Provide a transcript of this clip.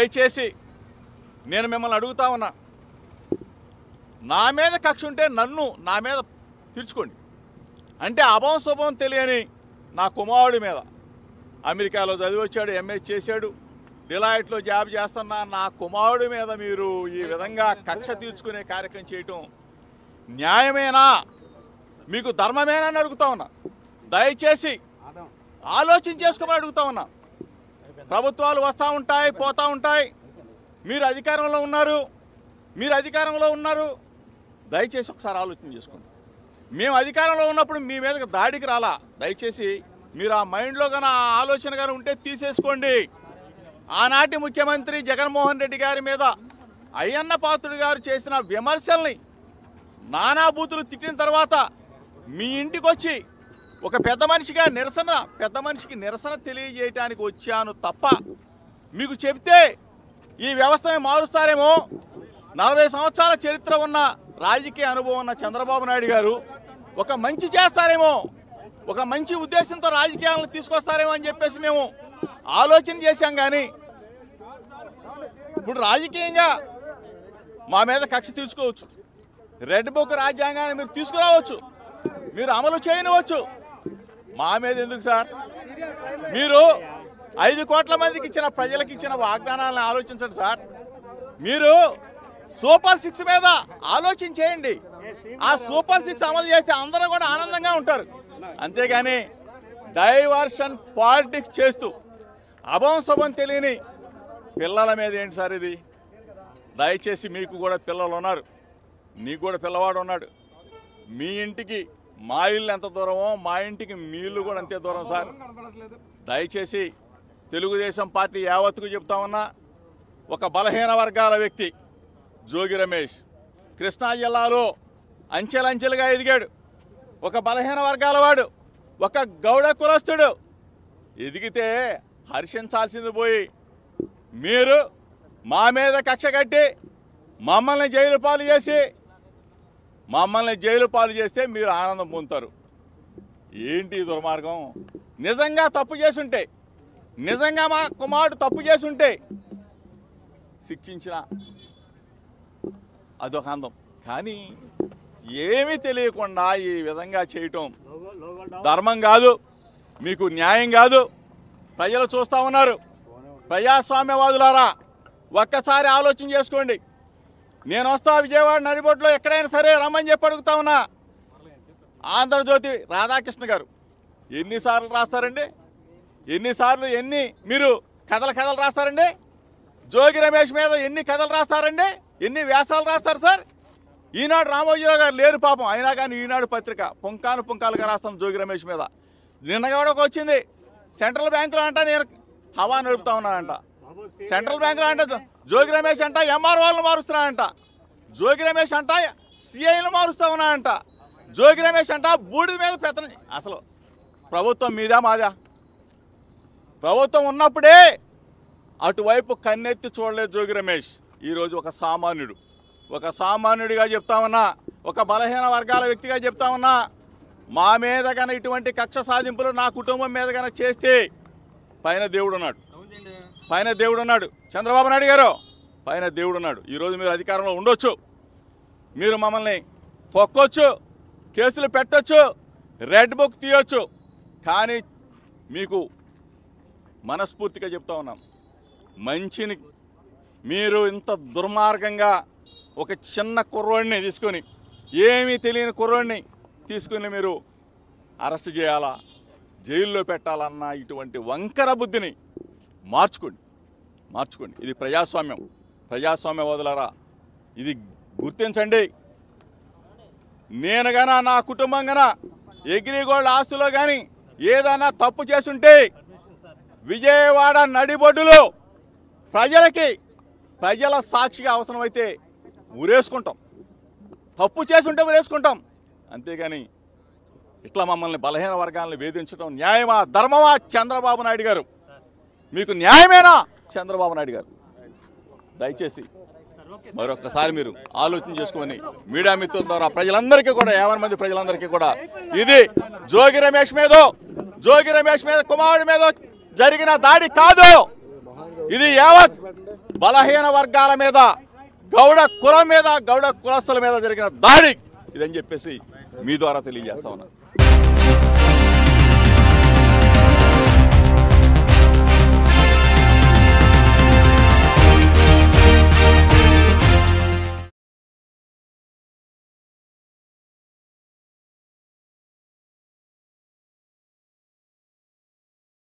దయచేసి నేను మిమ్మల్ని అడుగుతా ఉన్నా నా మీద కక్ష ఉంటే నన్ను నా మీద తీర్చుకోండి అంటే అభం శుభం తెలియని నా కుమారుడి మీద అమెరికాలో చదివి వచ్చాడు ఎంఏ చేశాడు డిలాయిట్లో జాబ్ చేస్తున్న నా కుమారుడి మీద మీరు ఈ విధంగా కక్ష తీర్చుకునే కార్యక్రమం చేయటం న్యాయమేనా మీకు ధర్మమేనా అని అడుగుతా ఉన్నా దయచేసి ఆలోచన చేసుకోమని అడుగుతా ఉన్నా ప్రభుత్వాలు వస్తూ ఉంటాయి పోతూ ఉంటాయి మీరు అధికారంలో ఉన్నారు మీరు అధికారంలో ఉన్నారు దయచేసి ఒకసారి ఆలోచన చేసుకోండి మేము అధికారంలో ఉన్నప్పుడు మీ మీదకి దాడికి రాలా దయచేసి మీరు ఆ మైండ్లో కానీ ఆ ఆలోచన కానీ ఉంటే తీసేసుకోండి ఆనాటి ముఖ్యమంత్రి జగన్మోహన్ రెడ్డి గారి మీద అయ్యన్న పాత్రుడు గారు చేసిన విమర్శల్ని నానా బూతులు తిట్టిన తర్వాత మీ ఇంటికి వచ్చి ఒక పెద్ద మనిషిగా నిరసన పెద్ద మనిషికి నిరసన తెలియజేయటానికి వచ్చాను తప్ప మీకు చెప్తే ఈ వ్యవస్థని మారుస్తారేమో నలభై సంవత్సరాల చరిత్ర ఉన్న రాజకీయ అనుభవం ఉన్న చంద్రబాబు నాయుడు గారు ఒక మంచి చేస్తారేమో ఒక మంచి ఉద్దేశంతో రాజకీయాలను తీసుకొస్తారేమో అని చెప్పేసి మేము ఆలోచన చేశాం కానీ ఇప్పుడు రాజకీయంగా మా మీద కక్ష తీసుకోవచ్చు రెడ్ బుక్ రాజ్యాంగాన్ని మీరు తీసుకురావచ్చు మీరు అమలు చేయనివచ్చు మా మీద ఎందుకు సార్ మీరు ఐదు కోట్ల మందికి ఇచ్చిన ప్రజలకు ఇచ్చిన వాగ్దానాలను ఆలోచించండి సార్ మీరు సూపర్ సిక్స్ మీద ఆలోచన చేయండి ఆ సూపర్ సిక్స్ అమలు చేస్తే అందరూ కూడా ఆనందంగా ఉంటారు అంతేగాని డైవర్షన్ పాలిటిక్స్ చేస్తూ అభం శుభం తెలియని పిల్లల మీద ఏంటి సార్ ఇది దయచేసి మీకు కూడా పిల్లలు ఉన్నారు నీకు కూడా పిల్లవాడు ఉన్నాడు మీ ఇంటికి మా ఇల్లు ఎంత దూరమో మా ఇంటికి మీ ఇల్లు కూడా అంతే దూరం సార్ దయచేసి తెలుగుదేశం పార్టీ యావత్తుకు చెప్తా ఉన్నా ఒక బలహీన వర్గాల వ్యక్తి జోగి రమేష్ కృష్ణా జిల్లాలో అంచెలంచెలుగా ఎదిగాడు ఒక బలహీన వర్గాల వాడు ఒక గౌడ కులస్తుడు ఎదిగితే హర్షించాల్సింది పోయి మీరు మా మీద కక్ష కట్టి మమ్మల్ని జైలు పాలు చేసి మమ్మల్ని జైలు పాలు చేస్తే మీరు ఆనందం పొందుతారు ఏంటి ఈ దుర్మార్గం నిజంగా తప్పు చేసుంటే నిజంగా మా కుమారుడు తప్పు చేసుంటే శిక్షించిన అదొక అందం కానీ ఏమీ తెలియకుండా ఈ విధంగా చేయటం ధర్మం కాదు మీకు న్యాయం కాదు ప్రజలు చూస్తూ ఉన్నారు ప్రజాస్వామ్యవాదులారా ఒక్కసారి ఆలోచన చేసుకోండి నేను వస్తా విజయవాడ నడిబొట్టులో ఎక్కడైనా సరే రమ్మని చెప్పి అడుగుతా ఉన్నా ఆంధ్రజ్యోతి రాధాకృష్ణ గారు ఎన్నిసార్లు రాస్తారండి ఎన్నిసార్లు ఎన్ని మీరు కథలు కథలు రాస్తారండి జోగి రమేష్ మీద ఎన్ని కథలు రాస్తారండి ఎన్ని వ్యాసాలు రాస్తారు సార్ ఈనాడు రామోజీరావు గారు లేరు పాపం అయినా కానీ ఈనాడు పత్రిక పుంకాను పుంకాలుగా రాస్తాం జోగి రమేష్ మీద నిన్న కూడా ఒక వచ్చింది సెంట్రల్ బ్యాంకులో అంట నేను హవా నడుపుతా ఉన్నానంట సెంట్రల్ బ్యాంకులో అంట జోగి రమేష్ అంట ఎంఆర్ వాళ్ళని మారుస్తున్నానంట జోగి రమేష్ అంట సిఐలు మారుస్తా ఉన్నానంట జోగి రమేష్ అంట బూడిద మీద పెత్తనం అసలు ప్రభుత్వం మీదా మాదా ప్రభుత్వం ఉన్నప్పుడే అటువైపు కన్నెత్తి చూడలేదు జోగి రమేష్ ఈరోజు ఒక సామాన్యుడు ఒక సామాన్యుడిగా చెప్తామన్నా ఒక బలహీన వర్గాల వ్యక్తిగా చెప్తామన్నా మా మీద కన ఇటువంటి కక్ష సాధింపులు నా కుటుంబం మీద కన చేస్తే పైన దేవుడు ఉన్నాడు పైన దేవుడు ఉన్నాడు చంద్రబాబు నాయుడు గారు పైన దేవుడు ఉన్నాడు ఈరోజు మీరు అధికారంలో ఉండొచ్చు మీరు మమ్మల్ని తొక్కొచ్చు కేసులు పెట్టొచ్చు రెడ్ బుక్ తీయొచ్చు కానీ మీకు మనస్ఫూర్తిగా చెప్తా ఉన్నాం మంచిని మీరు ఇంత దుర్మార్గంగా ఒక చిన్న కుర్రోడిని తీసుకొని ఏమీ తెలియని కుర్రోడిని తీసుకొని మీరు అరెస్ట్ చేయాలా జైల్లో పెట్టాలన్న ఇటువంటి వంకర బుద్ధిని మార్చుకోండి మార్చుకోండి ఇది ప్రజాస్వామ్యం ప్రజాస్వామ్యవాదులారా ఇది గుర్తించండి నేను గన నా కుటుంబం గన ఎగ్రిగోల్డ్ ఆస్తులో కానీ ఏదైనా తప్పు చేసుంటే విజయవాడ నడిబొడ్డులో ప్రజలకి ప్రజల సాక్షిగా అవసరమైతే ఊరేసుకుంటాం తప్పు చేసుంటే ఊరేసుకుంటాం అంతేగాని ఇట్లా మమ్మల్ని బలహీన వర్గాలను వేధించడం న్యాయమా ధర్మమా చంద్రబాబు నాయుడు గారు మీకు న్యాయమేనా చంద్రబాబు నాయుడు గారు దయచేసి మరొకసారి మీరు ఆలోచన చేసుకొని మీడియా మిత్రుల ద్వారా ప్రజలందరికీ కూడా యాభై మంది ప్రజలందరికీ కూడా ఇది జోగి రమేష్ మీద జోగి రమేష్ మీద కుమారుడి మీద జరిగిన దాడి కాదు ఇది యావత్ బలహీన వర్గాల మీద గౌడ కులం మీద గౌడ కులస్తుల మీద జరిగిన దాడి ఇదని చెప్పేసి మీ ద్వారా తెలియజేస్తా ఉన్నాను